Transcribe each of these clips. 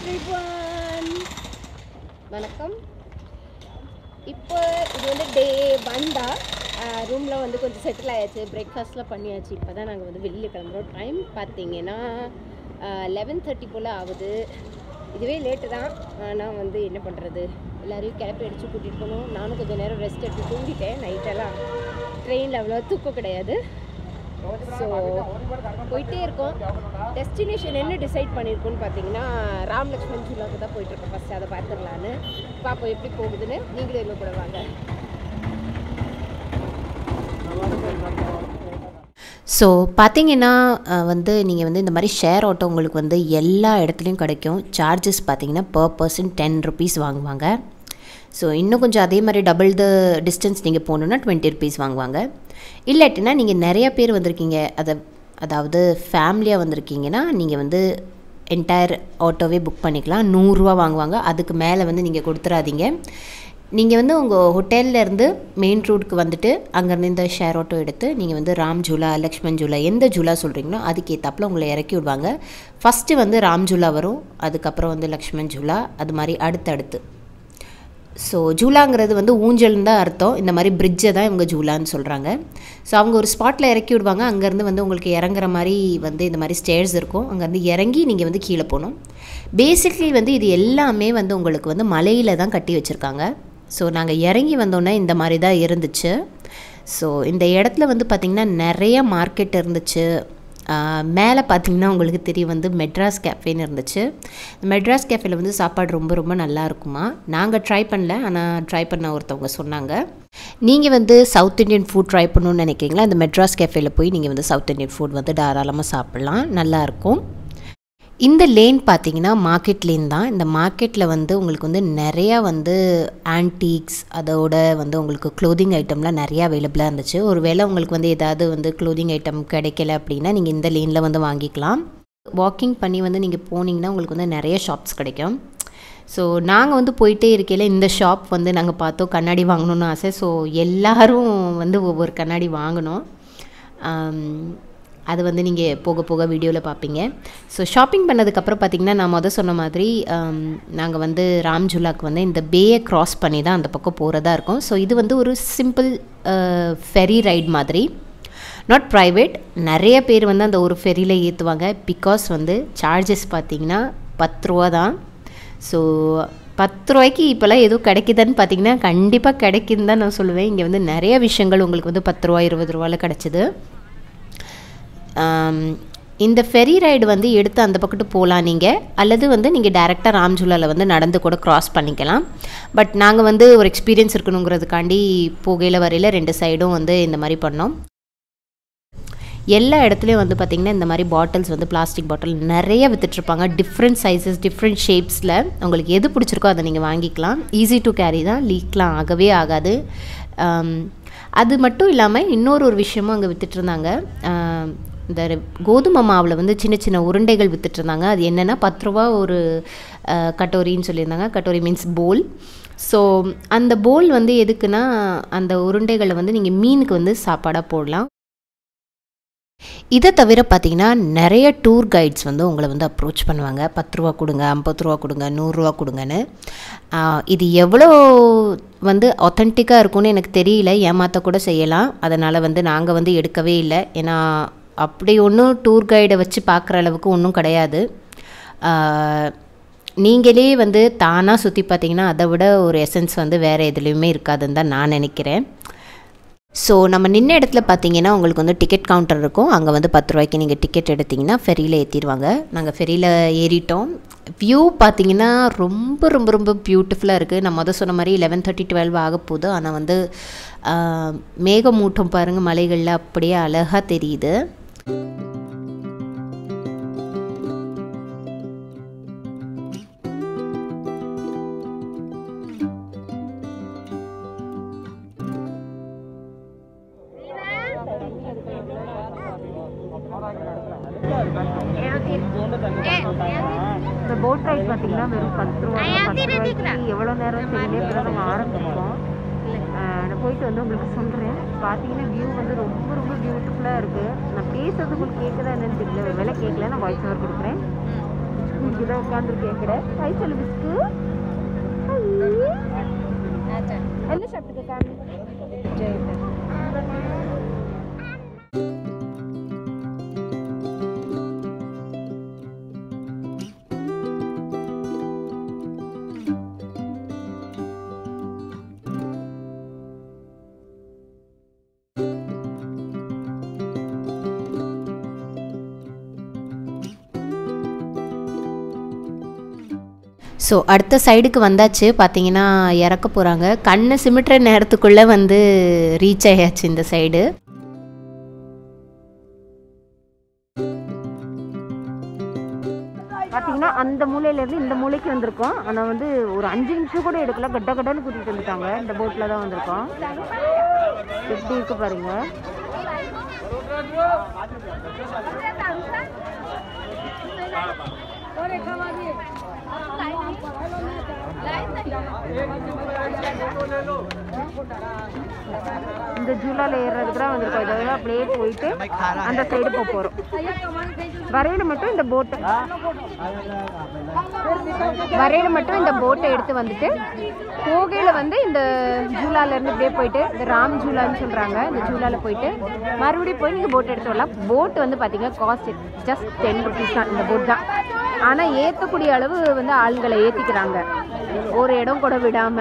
Everyone வணக்கம் இப்போ இது வந்து டே வந்தா ரூமில் வந்து கொஞ்சம் செட்டில் ஆயாச்சு பிரேக்ஃபாஸ்ட்லாம் பண்ணியாச்சு இப்போ தான் நாங்கள் வந்து வெளியில் கிளம்புறோம் டைம் பார்த்தீங்கன்னா லெவன் தேர்ட்டி போல் ஆகுது இதுவே லேட்டு தான் ஆனால் வந்து என்ன பண்ணுறது எல்லாரையும் கிளப்பி அடித்து கூட்டிகிட்டு போகணும் நானும் கொஞ்சம் நேரம் ரெஸ்ட் எடுத்து தூங்கிட்டேன் நைட்டெல்லாம் ட்ரெயினில் அவ்வளோ தூக்கம் கிடையாது ஸோ போயிட்டே இருக்கோம் டெஸ்டினேஷன் என்ன டிசைட் பண்ணியிருக்கோன்னு பார்த்தீங்கன்னா ராம் லக்ஷ்மண் ஜூலாக்கு தான் போயிட்டுருக்கோம் ஃபஸ்ட்டு அதை பார்த்துடலான்னு பார்ப்போம் எப்படி போகுதுன்னு நீங்களும் எங்கள் கூட வாங்க ஸோ பார்த்தீங்கன்னா அஹ், வந்து நீங்கள் வந்து இந்த மாதிரி ஷேர் ஆட்டோ உங்களுக்கு வந்து எல்லா இடத்துலையும் கிடைக்கும் சார்ஜஸ் பார்த்தீங்கன்னா பர் பர்சன் டென் ருபீஸ் வாங்குவாங்க ஸோ இன்னும் கொஞ்சம் அதே மாதிரி டபுள் த டிஸ்டன்ஸ் நீங்கள் போகணுன்னா டுவெண்ட்டி ருபீஸ் வாங்குவாங்க இல்லாட்டினா நீங்கள் நிறைய பேர் வந்திருக்கீங்க அதை அதாவது ஃபேமிலியாக வந்திருக்கீங்கன்னா நீங்கள் வந்து என்டையர் ஆட்டோவே புக் பண்ணிக்கலாம் நூறுரூவா வாங்குவாங்க அதுக்கு மேலே வந்து நீங்கள் கொடுத்துறாதீங்க நீங்கள் வந்து உங்கள் ஹோட்டல்ல இருந்து மெயின் ரோடுக்கு வந்துட்டு அங்கேருந்து இந்த ஷேர் ஆட்டோ எடுத்து நீங்கள் வந்து ராம் ஜூலா லக்ஷ்மண் ஜூலா எந்த ஜூலா சொல்கிறீங்களோ அதுக்கு ஏற்றாப்புல உங்களை இறக்கி விடுவாங்க ஃபஸ்ட்டு வந்து ராம் ஜூலா வரும் அதுக்கப்புறம் வந்து லக்ஷ்மண் ஜூலா அது மாதிரி அடுத்தடுத்து ஸோ ஜூலாங்கிறது வந்து ஊஞ்சல்னு தான் அர்த்தம் இந்த மாதிரி பிரிட்ஜை தான் இவங்க ஜூலான்னு சொல்கிறாங்க ஸோ அவங்க ஒரு ஸ்பாட்டில் இறக்கி விடுவாங்க அங்கேருந்து வந்து உங்களுக்கு இறங்குற மாதிரி வந்து இந்த மாதிரி ஸ்டேர்ஸ் இருக்கும் அங்கேருந்து இறங்கி நீங்கள் வந்து கீழே போகணும் பேசிக்லி வந்து இது எல்லாமே வந்து உங்களுக்கு வந்து மலையில் தான் கட்டி வச்சுருக்காங்க ஸோ நாங்கள் இறங்கி வந்தோன்னே இந்த மாதிரி தான் இருந்துச்சு ஸோ இந்த இடத்துல வந்து பார்த்திங்கன்னா நிறைய மார்க்கெட் இருந்துச்சு ஆஹ் மேலே பார்த்தீங்கன்னா உங்களுக்கு தெரியும் வந்து மெட்ராஸ் கேஃபேன்னு இருந்துச்சு மெட்ராஸ் கேஃபேல வந்து சாப்பாடு ரொம்ப ரொம்ப நல்லா இருக்குமா நாங்கள் ட்ரை பண்ணல ஆனால் ட்ரை பண்ண ஒருத்தவங்க சொன்னாங்க நீங்கள் வந்து சவுத் இந்தியன் ஃபுட் ட்ரை பண்ணணும்னு நினைக்கிறீங்களா இந்த மெட்ராஸ் கேஃபேல போய் நீங்கள் வந்து சவுத் இந்தியன் ஃபுட் வந்து தாராளமாக சாப்பிட்லாம் நல்லாயிருக்கும் இந்த லேன் பார்த்தீங்கன்னா மார்க்கெட் லேன் தான் இந்த மார்க்கெட்டில் வந்து உங்களுக்கு வந்து நிறையா வந்து ஆன்டீக்ஸ் அதோட வந்து உங்களுக்கு க்ளோதிங் ஐட்டம்லாம் நிறையா அவைலபிளாக இருந்துச்சு ஒரு வேளை உங்களுக்கு வந்து ஏதாவது வந்து க்ளோதிங் ஐட்டம் கிடைக்கல அப்படின்னா நீங்கள் இந்த லேனில் வந்து வாங்கிக்கலாம் வாக்கிங் பண்ணி வந்து நீங்கள் போனீங்கன்னா உங்களுக்கு வந்து நிறைய ஷாப்ஸ் கிடைக்கும் ஸோ நாங்கள் வந்து போயிட்டே இருக்கையில் இந்த ஷாப் வந்து நாங்கள் பார்த்தோம் கண்ணாடி வாங்கணும்னு ஆசை ஸோ எல்லாரும் வந்து ஒவ்வொரு கண்ணாடி வாங்கினோம் ஆம், அது வந்து நீங்கள் போக போக வீடியோவில் பார்ப்பீங்க ஸோ ஷாப்பிங் பண்ணதுக்கப்புறம் பார்த்தீங்கன்னா நான் மொதல் சொன்ன மாதிரி நாங்கள் வந்து ராம் ஜுலாக்கு வந்து இந்த பேயை க்ராஸ் பண்ணி தான் அந்த பக்கம் போகிறதா இருக்கும் ஸோ இது வந்து ஒரு சிம்பிள் ஃபெரி ரைட் மாதிரி நாட் ப்ரைவேட் நிறைய பேர் வந்து அந்த ஒரு ஃபெரியில் ஏற்றுவாங்க பிகாஸ் வந்து சார்ஜஸ் பார்த்தீங்கன்னா பத்து ரூபா தான் ஸோ பத்து ரூபாய்க்கு இப்போல்லாம் எதுவும் கிடைக்குதுன்னு பார்த்தீங்கன்னா கண்டிப்பாக கிடைக்குதுன்னு தான் நான் சொல்லுவேன் இங்கே வந்து நிறைய விஷயங்கள் உங்களுக்கு வந்து பத்து ரூபா இருபது ரூபாவில் கிடச்சிது ஆம், இந்த ஃபெரி ரைடு வந்து எடுத்து அந்த பக்கத்து போகலாம் நீங்கள் அல்லது வந்து நீங்கள் டேரெக்டாக ராம்ஜுலாவில் வந்து நடந்து கூட கிராஸ் பண்ணிக்கலாம் பட் நாங்கள் வந்து ஒரு எக்ஸ்பீரியன்ஸ் இருக்கணுங்கிறதுக்காண்டி போகையில் வரையில் ரெண்டு சைடும் வந்து இந்த மாதிரி பண்ணோம் எல்லா இடத்துலையும் வந்து பார்த்திங்கன்னா இந்த மாதிரி பாட்டில்ஸ் வந்து பிளாஸ்டிக் பாட்டில் நிறைய வித்துட்ருப்பாங்க டிஃப்ரெண்ட் சைஸஸ் டிஃப்ரெண்ட் ஷேப்ஸில் உங்களுக்கு எது பிடிச்சிருக்கோ அதை நீங்கள் வாங்கிக்கலாம் ஈஸி டு கேரி தான் லீக்லாம் ஆகவே ஆகாது ஆம், அது மட்டும் இல்லாமல் இன்னொரு ஒரு விஷயமும் அங்கே வித்துட்ருந்தாங்க ஆம், இந்த கோதுமை மாவில் வந்து சின்ன சின்ன உருண்டைகள் வித்துட்ருந்தாங்க அது என்னென்னா பத்து ரூபா ஒரு அஹ், கட்டோரின்னு சொல்லியிருந்தாங்க கட்டோரி மீன்ஸ் போல் ஸோ அந்த போல் வந்து எதுக்குன்னா அந்த உருண்டைகளை வந்து நீங்கள் மீனுக்கு வந்து சாப்பாடாக போடலாம் இதை தவிர பார்த்தீங்கன்னா நிறைய டூர் கைட்ஸ் வந்து உங்களை வந்து அப்ரோச் பண்ணுவாங்க பத்து ரூபா கொடுங்க ஐம்பது ரூபா கொடுங்க நூறுரூவா கொடுங்கன்னு ஆஹ் இது எவ்வளோ வந்து ஒத்தன்டிக்காக இருக்கும்னு எனக்கு தெரியல ஏமாற்ற கூட செய்யலாம் அதனால் வந்து நாங்கள் வந்து எடுக்கவே இல்லை ஏன்னா அப்படி ஒன்றும் டூர் கைடை வச்சு பார்க்குற அளவுக்கு ஒன்றும் கிடையாது ஆஹ் நீங்களே வந்து தானாக சுற்றி பார்த்தீங்கன்னா அதை விட ஒரு எசன்ஸ் வந்து வேறு எதுலேயுமே இருக்காதுன்னு தான் நான் நினைக்கிறேன் ஸோ நம்ம நின்ன இடத்துல பார்த்தீங்கன்னா உங்களுக்கு வந்து டிக்கெட் கவுண்டர் இருக்கும் அங்கே வந்து பத்து ரூபாய்க்கு நீங்கள் டிக்கெட் எடுத்தீங்கன்னா ஃபெரியில் ஏற்றிடுவாங்க நாங்கள் ஃபெரியில் ஏறிட்டோம் வியூ பார்த்தீங்கன்னா ரொம்ப ரொம்ப ரொம்ப பியூட்டிஃபுல்லாக இருக்குது நான் மொதல் சொன்ன மாதிரி லெவன் தேர்ட்டி டுவெல் ஆக போகுது ஆனால் வந்து ஆஹ், மேகமூட்டம் பாருங்கள் மலைகளில் அப்படியே அழகாக தெரியுது இந்த போட் ரைட் பார்த்தீங்கன்னா வெறும் பத்து ரூபா பத்து ரூபாய்க்கு எவ்வளோ நேரம் தெரியல இப்போ நம்ம ஆரம்பிச்சிருக்கோம் ஆஹ் நான் போயிட்டு வந்து உங்களுக்கு சொல்கிறேன் பார்த்தீங்கன்னா வியூ வந்து ரொம்ப ரொம்ப பியூட்டிஃபுல்லாக இருக்குது நான் பேசுறது உங்களுக்கு கேட்குதா என்னன்னு தெரியல ஒரு வேலை கேட்கல நான் வாய்ஸ் ஓவர் கொடுக்குறேன் இங்கே உட்காந்துருக்கேன் கூட ஹை சொல்லு பிஸ்கு என்ன சாப்பிட்டுக்க காமி ஸோ அடுத்த சைடுக்கு வந்தாச்சு பார்த்தீங்கன்னா இறக்க போகிறாங்க கண்ணை சிமிட்டுற நேரத்துக்குள்ளே வந்து ரீச் ஆயாச்சு இந்த சைடு பார்த்தீங்கன்னா அந்த மூலையிலேருந்து இந்த மூலைக்கு வந்திருக்கோம் ஆனால் வந்து ஒரு அஞ்சு நிமிஷம் கூட எடுக்கல கட்ட கட்டன்னு கூட்டிகிட்டு வந்துட்டாங்க இந்த போட்டில் தான் வந்திருக்கோம் எப்படி இருக்கு பாருங்க இந்த ஜூலால ஏறுறதுக்கு தான் வந்திருக்கோம் இதெல்லாம் அப்படியே போயிட்டு அந்த சைடு போக போகிறோம் வரையில மட்டும் இந்த போட்டு வரையில மட்டும் இந்த போட்டை எடுத்து வந்துட்டு போகையில வந்து இந்த ஜூலால இருந்து இப்படியே போயிட்டு இந்த ராம் ஜூலான்னு சொல்றாங்க இந்த ஜூலால போயிட்டு மறுபடியும் போய் நீங்க போட் எடுத்து வரலாம் போட் வந்து பாத்தீங்கன்னா காஸ்ட் ஜஸ்ட் டென் ருபீஸ் தான் இந்த போட் தான் ஆனா ஏத்தக்கூடிய அளவு வந்து ஆளுங்களை ஏத்திக்கிறாங்க ஒரு இடம் கூட விடாம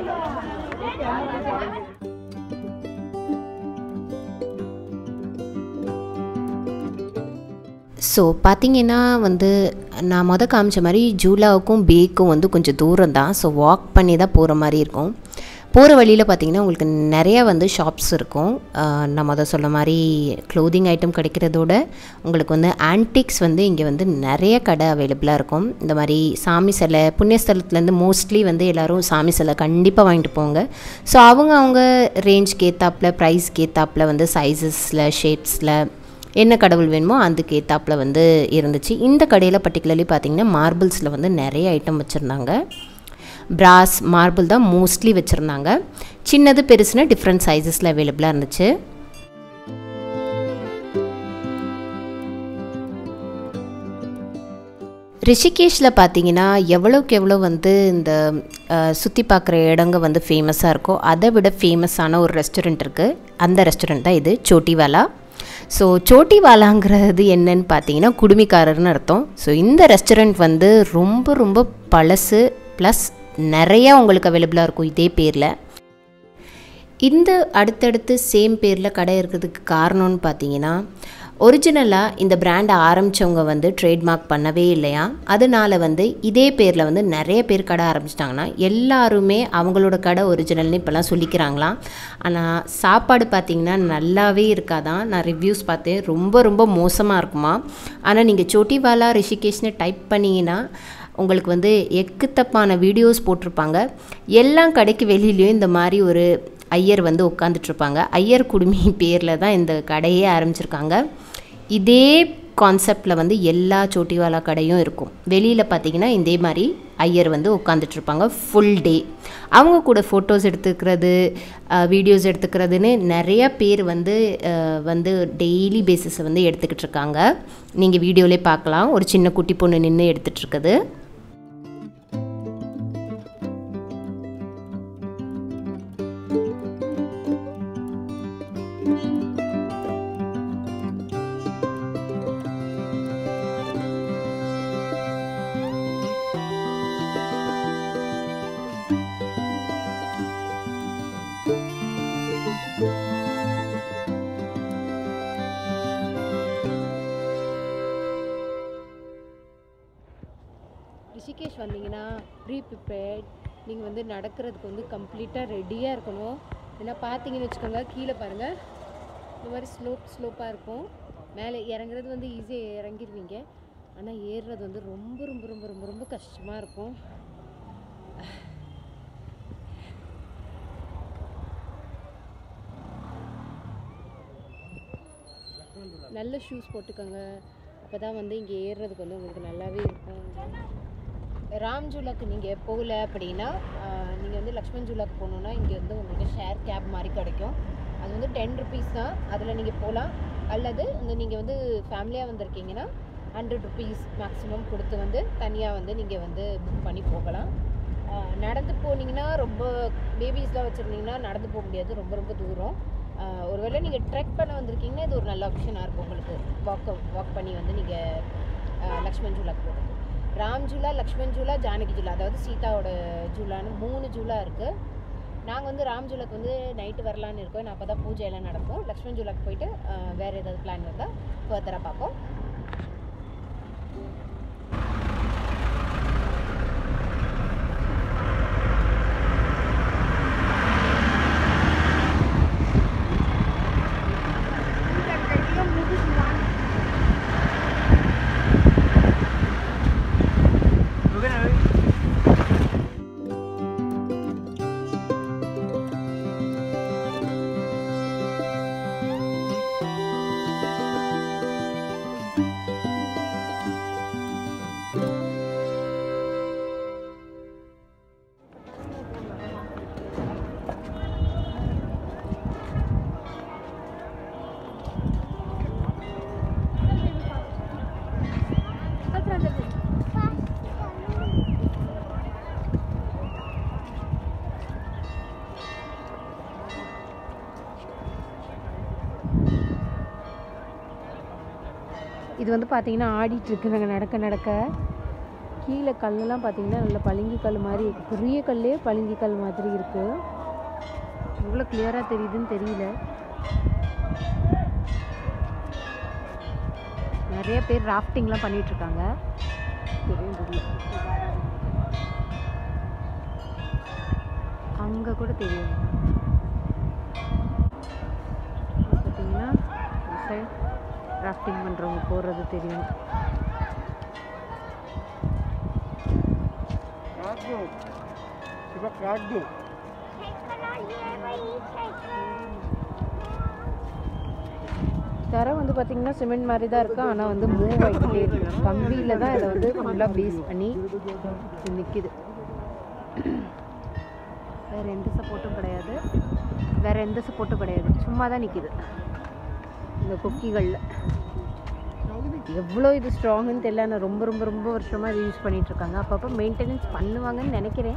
ஸோ பார்த்தீங்கன்னா வந்து நான் மொதல் காமிச்ச மாதிரி ஜூலாவுக்கும் பேக்கும் வந்து கொஞ்சம் தூரம் தான் ஸோ வாக் பண்ணி தான் போகிற மாதிரி இருக்கும் போகிற வழியில் பார்த்தீங்கன்னா உங்களுக்கு நிறையா வந்து ஷாப்ஸ் இருக்கும் ஆஹ் நான் மொதல் சொன்ன மாதிரி க்ளோதிங் ஐட்டம் கிடைக்கிறதோட உங்களுக்கு வந்து ஆன்டிக்ஸ் வந்து இங்கே வந்து நிறைய கடை அவைலபிளாக இருக்கும் இந்த மாதிரி சாமி சிலை புண்ணியஸ்தலத்துலேருந்து மோஸ்ட்லி வந்து எல்லோரும் சாமி சிலை கண்டிப்பாக வாங்கிட்டு போங்க ஸோ அவங்க அவங்க ரேஞ்ச்க்கு ஏற்றாப்பில் ப்ரைஸ்க்கு ஏற்றாப்பில் வந்து சைஸஸில் ஷேப்ஸில் என்ன கடவுள் வேணுமோ அதுக்கு ஏற்றாப்புல வந்து இருந்துச்சு இந்த கடையில் பர்டிகுலர்லி பார்த்தீங்கன்னா மார்பிள்ஸில் வந்து நிறைய ஐட்டம் வச்சுருந்தாங்க பிராஸ் மார்பிள் தான் மோஸ்ட்லி வச்சுருந்தாங்க சின்னது பெருசுனா டிஃப்ரெண்ட் சைஸஸில் அவைலபிளாக இருந்துச்சு ரிஷிகேஷில் பார்த்தீங்கன்னா எவ்வளோக்கு எவ்வளோ வந்து இந்த சுற்றி பார்க்குற இடங்க வந்து ஃபேமஸாக இருக்கோ அதை விட ஃபேமஸான ஒரு ரெஸ்டாரண்ட் இருக்குது அந்த ரெஸ்டாரண்ட் தான் இது சோட்டிவாலா ஸோ சோட்டிவாலாங்கிறது என்னன்னு பார்த்தீங்கன்னா குடுமிக்காரர்னு அர்த்தம் ஸோ இந்த ரெஸ்டாரண்ட் வந்து ரொம்ப ரொம்ப பழசு ப்ளஸ் நிறையா உங்களுக்கு அவைலபிளாக இருக்கும் இதே பேரில் இந்த அடுத்தடுத்து சேம் பேரில் கடை இருக்கிறதுக்கு காரணம்னு பார்த்தீங்கன்னா ஒரிஜினலாக இந்த பிராண்டை ஆரம்பித்தவங்க வந்து ட்ரேட்மார்க் பண்ணவே இல்லையா அதனால வந்து இதே பேரில் வந்து நிறைய பேர் கடை ஆரம்பிச்சிட்டாங்கன்னா எல்லாருமே அவங்களோட கடை ஒரிஜினல்னு இப்போல்லாம் சொல்லிக்கிறாங்களாம் ஆனால் சாப்பாடு பார்த்திங்கன்னா நல்லாவே இருக்காதான் நான் ரிவ்யூஸ் பார்த்தேன் ரொம்ப ரொம்ப மோசமாக இருக்குமா ஆனால் நீங்கள் சோட்டிவாலா ரிஷிகேஷ்னு டைப் பண்ணிங்கன்னா உங்களுக்கு வந்து எக்குத்தப்பான வீடியோஸ் போட்டிருப்பாங்க எல்லா கடைக்கு வெளியிலையும் இந்த மாதிரி ஒரு ஐயர் வந்து உட்காந்துட்ருப்பாங்க ஐயர் குடுமி பேரில் தான் இந்த கடையே ஆரம்பிச்சிருக்காங்க இதே கான்செப்டில் வந்து எல்லா சோட்டிவாலா கடையும் இருக்கும் வெளியில் பார்த்தீங்கன்னா இதே மாதிரி ஐயர் வந்து உட்காந்துட்ருப்பாங்க ஃபுல் டே அவங்க கூட ஃபோட்டோஸ் எடுத்துக்கிறது வீடியோஸ் எடுத்துக்கிறதுன்னு நிறைய பேர் வந்து அஹ், வந்து டெய்லி பேசிஸை வந்து எடுத்துக்கிட்டு இருக்காங்க நீங்கள் வீடியோலே பார்க்கலாம் ஒரு சின்ன குட்டி பொண்ணு நின்று எடுத்துகிட்டு இருக்குது ரிஷிகேஷ் வந்தீங்கன்னா ப்ரீ ப்ரிப்பேர்ட் நீங்கள் வந்து நடக்கிறதுக்கு வந்து கம்ப்ளீட்டாக ரெடியாக இருக்கணும் ஏன்னா பார்த்தீங்கன்னு வச்சுக்கோங்க கீழே பாருங்கள் இந்த மாதிரி ஸ்லோப் ஸ்லோப்பாக இருக்கும் மேலே இறங்குறது வந்து ஈஸியாக இறங்கிடுவீங்க ஆனால் ஏறுறது வந்து ரொம்ப ரொம்ப ரொம்ப ரொம்ப ரொம்ப கஷ்டமாக இருக்கும் நல்ல ஷூஸ் போட்டுக்கோங்க அப்போ தான் வந்து இங்கே ஏறுறதுக்கு வந்து உங்களுக்கு நல்லாவே இருக்கும் ராம் ஜூலாக்கு நீங்கள் போகல அப்படின்னா நீங்கள் வந்து லக்ஷ்மண் ஜூலாக்கு போகணுன்னா இங்கே வந்து உங்களுக்கு ஷேர் கேப் மாதிரி கிடைக்கும் அது வந்து டென் ருபீஸ் தான் அதில் நீங்கள் போகலாம் அல்லது வந்து நீங்கள் வந்து ஃபேமிலியாக வந்திருக்கீங்கன்னா ஹண்ட்ரட் ருபீஸ் மேக்ஸிமம் கொடுத்து வந்து தனியாக வந்து நீங்கள் வந்து புக் பண்ணி போகலாம் ஆஹ் நடந்து போனீங்கன்னா ரொம்ப பேபிஸ்லாம் வச்சுருந்தீங்கன்னா நடந்து போக முடியாது ரொம்ப ரொம்ப தூரம் ஆஹ் ஒருவேளை நீங்கள் ட்ரெக் பண்ண வந்திருக்கீங்கன்னா இது ஒரு நல்ல ஆப்ஷனாக இருக்கும் உங்களுக்கு வாக் வாக் பண்ணி வந்து நீங்கள் லக்ஷ்மண் ஜூலாக்கு போகிறது ராம் ஜூலா லக்ஷ்மண் ஜூலா ஜானகி ஜூலா அதாவது சீதாவோட ஜூலான்னு மூணு ஜூலா இருக்குது நாங்கள் வந்து ராம் ஜூலாக்கு வந்து நைட்டு வரலான்னு இருக்கோம் நான் அப்போ தான் பூஜை எல்லாம் நடக்கும் லக்ஷ்மண் ஜூலாக்கு போயிட்டு ஆஹ் வேறு ஏதாவது பிளான் இருந்தால் ஃபர்தராக பார்ப்போம் இது வந்து பார்த்தீங்கன்னா ஆடிட்டு இருக்குங்க நடக்க நடக்க கீழே கல்லெல்லாம் பார்த்தீங்கன்னா நல்ல பளிங்கு கல் மாதிரி இருக்கு பெரிய கல்லே பளிங்கு கல் மாதிரி இருக்கு எவ்வளோ கிளியராக தெரியுதுன்னு தெரியல நிறைய பேர் ராஃப்டிங்லாம் பண்ணிட்டு இருக்காங்க தெரியும் தெரியும் அங்கே கூட தெரியும் பார்த்தீங்கன்னா சைட் ராஃப்டிங் பண்ணுறவங்க போகிறது தெரியும் Kagdo. Diba kagdo? தரை வந்து பார்த்தீங்கன்னா சிமெண்ட் மாதிரி தான் இருக்கு ஆனால் வந்து மூவ் ஆகிட்டே இருக்கு கம்பியில் தான் இதை வந்து ஃபுல்லாக பேஸ் பண்ணி நிற்கிது வேறு எந்த சப்போர்ட்டும் கிடையாது வேறு எந்த சப்போர்ட்டும் கிடையாது சும்மா தான் நிற்கிது இந்த கொக்கிகளில் எவ்வளோ இது ஸ்ட்ராங்குன்னு தெரியல ஆனால் ரொம்ப ரொம்ப ரொம்ப வருஷமாக இது யூஸ் பண்ணிட்டு இருக்காங்க அப்பப்போ மெயின்டெனன்ஸ் பண்ணுவாங்கன்னு நினைக்கிறேன்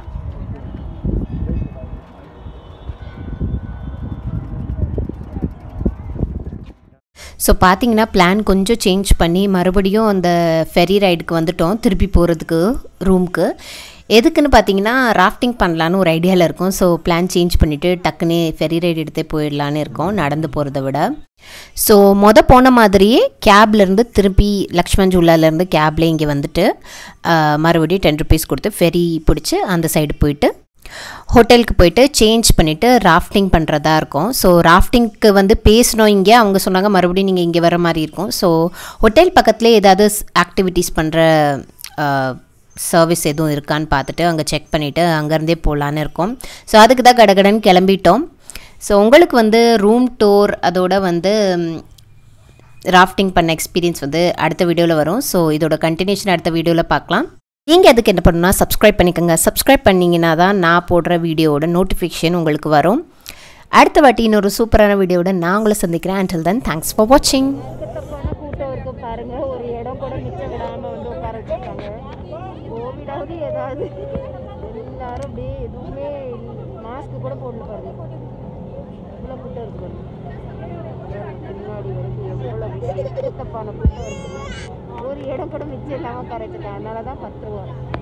ஸோ பார்த்தீங்கன்னா பிளான் கொஞ்சம் சேஞ்ச் பண்ணி மறுபடியும் அந்த ஃபெரி ரைடுக்கு வந்துட்டோம் திருப்பி போகிறதுக்கு ரூமுக்கு எதுக்குன்னு பார்த்தீங்கன்னா ராஃப்டிங் பண்ணலான்னு ஒரு ஐடியாவில் இருக்கும் ஸோ பிளான் சேஞ்ச் பண்ணிவிட்டு டக்குன்னு ஃபெரி ரைடு எடுத்தே போயிடலான்னு இருக்கோம் நடந்து போகிறத விட ஸோ மொத போன மாதிரியே கேப்லேருந்து திருப்பி லக்ஷ்மண் ஜூலாலேருந்து கேப்ல இங்கே வந்துட்டு ஆஹ், மறுபடியும் டென் ருபீஸ் கொடுத்து ஃபெரி பிடிச்சி அந்த சைடு போயிட்டு ஹோட்டலுக்கு போயிட்டு சேஞ்ச் பண்ணிவிட்டு ராஃப்டிங் பண்ணுறதா இருக்கும் ஸோ ராஃப்டிங்க்கு வந்து பேசணும் இங்கே அவங்க சொன்னாங்க மறுபடியும் நீங்கள் இங்கே வர மாதிரி இருக்கும் ஸோ ஹோட்டல் பக்கத்துலேயே ஏதாவது ஆக்டிவிட்டீஸ் பண்ணுற சர்வீஸ் எதுவும் இருக்கான்னு பார்த்துட்டு அங்கே செக் பண்ணிவிட்டு அங்கேருந்தே போகலான்னு இருக்கோம் ஸோ அதுக்கு தான் கடகடன்னு கிளம்பிட்டோம் ஸோ உங்களுக்கு வந்து ரூம் டூர் அதோட வந்து ராஃப்டிங் பண்ண எக்ஸ்பீரியன்ஸ் வந்து அடுத்த வீடியோவில் வரும் ஸோ இதோட கண்டினியூஷன் அடுத்த வீடியோவில் பார்க்கலாம் நீங்கள் அதுக்கு என்ன பண்ணணும்னா சப்ஸ்கிரைப் பண்ணிக்கோங்க சப்ஸ்கிரைப் பண்ணிங்கன்னா தான் நான் போடுற வீடியோவோட நோட்டிஃபிகேஷன் உங்களுக்கு வரும் அடுத்த வாட்டி இன்னொரு சூப்பரான வீடியோவோட நான் உங்களை சந்திக்கிறேன் until then தேங்க்ஸ் ஃபார் வாட்சிங் எக்கத்தப்பான கூட்டம் இருக்கு பாருங்க ஒரு இடம் கூட மிச்சம் விடாம வந்து உட்கார வச்சிருக்காங்க கோவிடாவது ஏதாவது எல்லாரும் அப்படியே எதுவுமே மாஸ்க் கூட போடல பாருங்க இவ்வளோ கூட்டம் இருக்கு பாருங்க பின்னாடி வரைக்கும் எவ்வளோ எக்கத்தப்பான கூட்டம் இருக்கு ஒரு இடம் கூட மிச்சம் இல்லாமல் உட்கார வச்சிருக்காங்க அதனால தான் பத்து ரூபா